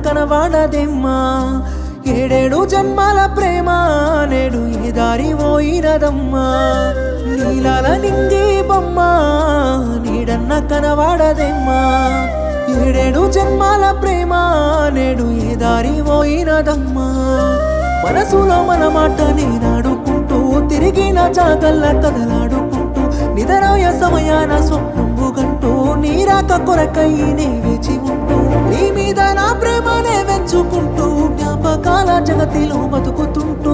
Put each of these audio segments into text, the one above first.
కనవాడదెమ్మా ఏడేడు జన్మాల ప్రేమ నేడు ఏ దారి పోయినదమ్మా నీలాల నింగి బొమ్మ నీడన్న కనవాడదెమ్మా ఏడేడు జన్మాల ప్రేమ నేడు ఏ దారి పోయినదమ్మా మనసులో మన మాట నేనాడుకుంటూ తిరిగిన జాగల్ల కదలాడుకుంటూ నిదరాయ సమయాన స్వప్నంబు గంటూ నీరాక కొరకై నే వేచి ఉంటూ నీ మీద నా ప్రేమనే వెంచుకుంటూ జ్ఞాపకాల జగతిలో బతుకుతుంటూ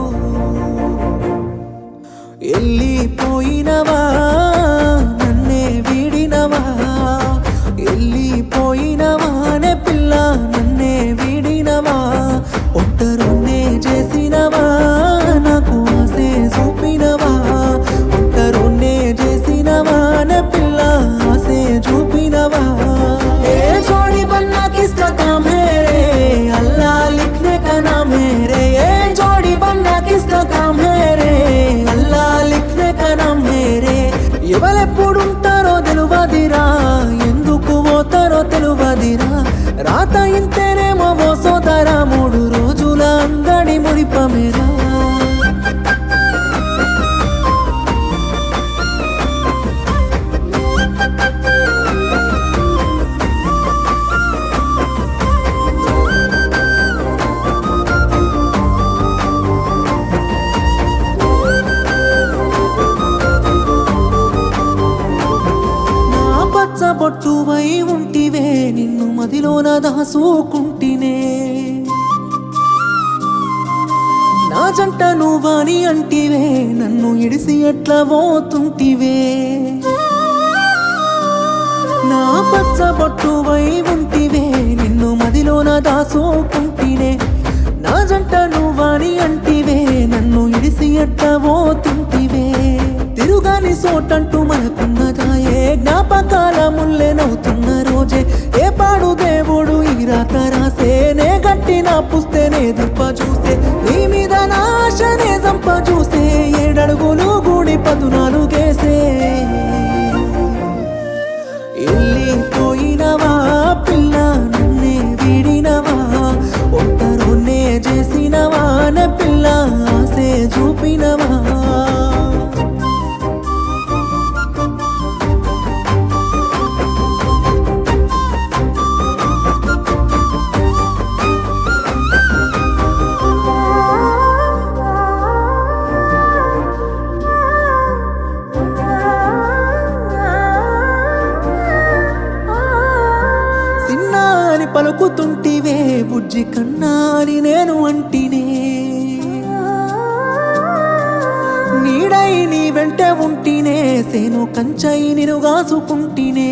వెళ్ళిపోయినవా నన్నే వీడినవా వెళ్ళిపోయినవా నే పిల్ల నన్నే వీడినవా ఒంటరున్నే చేసినవా నాకు ఆసే చూపినవా ఒంటరున్నే చేసినవా నే పిల్ల ఆసే చూపినవా ఏ జోడి బన్నా కిస్కా కామ్ హే రే అల్లా లిఖనే కా నామ్ హే రే ఏ జోడి బన్నా కిస్కా కామ్ హే రే అల్లా లిఖనే కా నామ్ హే రే ఎవరెప్పుడుంటారో తెలువదిరా ఎందుకు పోతారో తెలువదిరా రాత ఇంతేనేమో ఓ సోదరా మూడు రోజుల అంగడి మురిపమేరా నా పచ్చ బొట్టువై ఉంటివే నిన్ను మదిలోన దాసుకుంటినే నా జంట నువ్వని అంటివే నన్ను ఇడిసి ఎట్లా పోతుంటివే నా పచ్చ బొట్టువై ఉంటివే నిన్ను మదిలోన దాసుకుంటినే నా జంట నువ్వని అంటివే నన్ను ఇడిసి ఎట్లా పోతుంటివే తిరుగాని సోటంటూ మనకున్నదాయే జ్ఞాపకాల ముల్లె నవ్వుతున్న రోజే ఏ పాడు దేవుడు ఈ రాత రాసే నే గట్టిన పుస్తేనే దుప్ప చూసే నీ మీద నాశనే జంప చూసే ఏడడుగులు గూడి పదునాలుగేసే వెళ్ళిపోయినవా పిల్ల నన్నే వీడినవా ఒంటరున్నే చేసినవా నా పిల్ల ఆసే చూపినవా సిన్నా అని పలుకుతుంటివే బుజ్జి కన్నా అని నేను అంటినే నీడై నీ వెంట ఉంటినే సేను కంచై నిను గాసుకుంటినే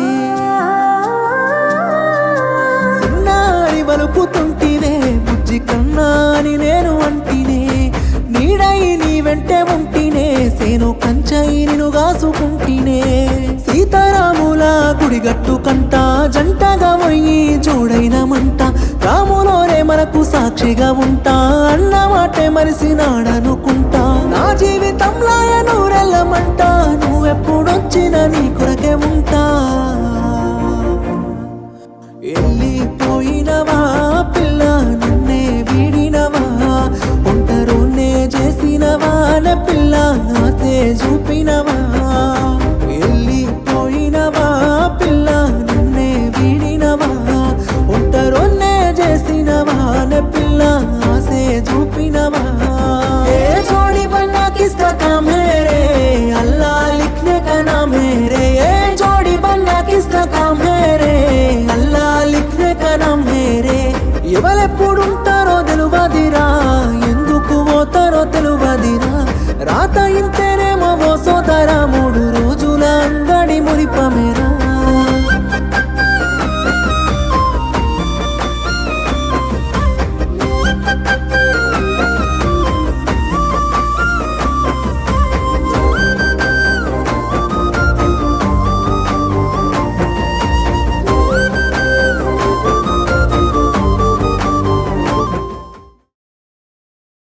సిన్నారి వలుపుతుంటివే బుజ్జి కన్నా అని నేను అంటినే నీడై నీ వెంట ఉంటినే సేను కంచై నిను గాసుకుంటినే సీతారాముల గుడిగట్టు కంట జంటగా పోయి జోడైన మంట రాములోనే మనకు సాక్షిగా ఉంటా అన్న మాటే మరిసినాడనుకుంటా నా జీవితంలో నూరెళ్ళమంట నువ్వెప్పుడొచ్చిన నీ కొరకే ఉంటా వెళ్ళిపోయినవా పిల్ల నన్నే వీడినవా ఒంటరున్నే చేసినవా నా పిల్ల ఆసే చూపినవా వెళ్ళిపోయినవా పిల్ల నన్నే వీడినవా ఒంటరున్నే చేసినవా నా పిల్ల ఆసే చూపినవా ఏ జోడి బన్నా కిస్కా కామ్ హే రే అల్లా లిఖనే కా నామ్ హే రే ఏ జోడి బన్నా కిస్కా కామ్ హే రే అల్లా లిఖనే కా నామ్ హే రే ఎవరెప్పుడుంటారో తెలువదిరా ఎందుకు పోతారో తెలువదిరా రాత ఇంతేనేమో ఓ సోదరా మూడు రోజుల అంగడి మురిపమేరా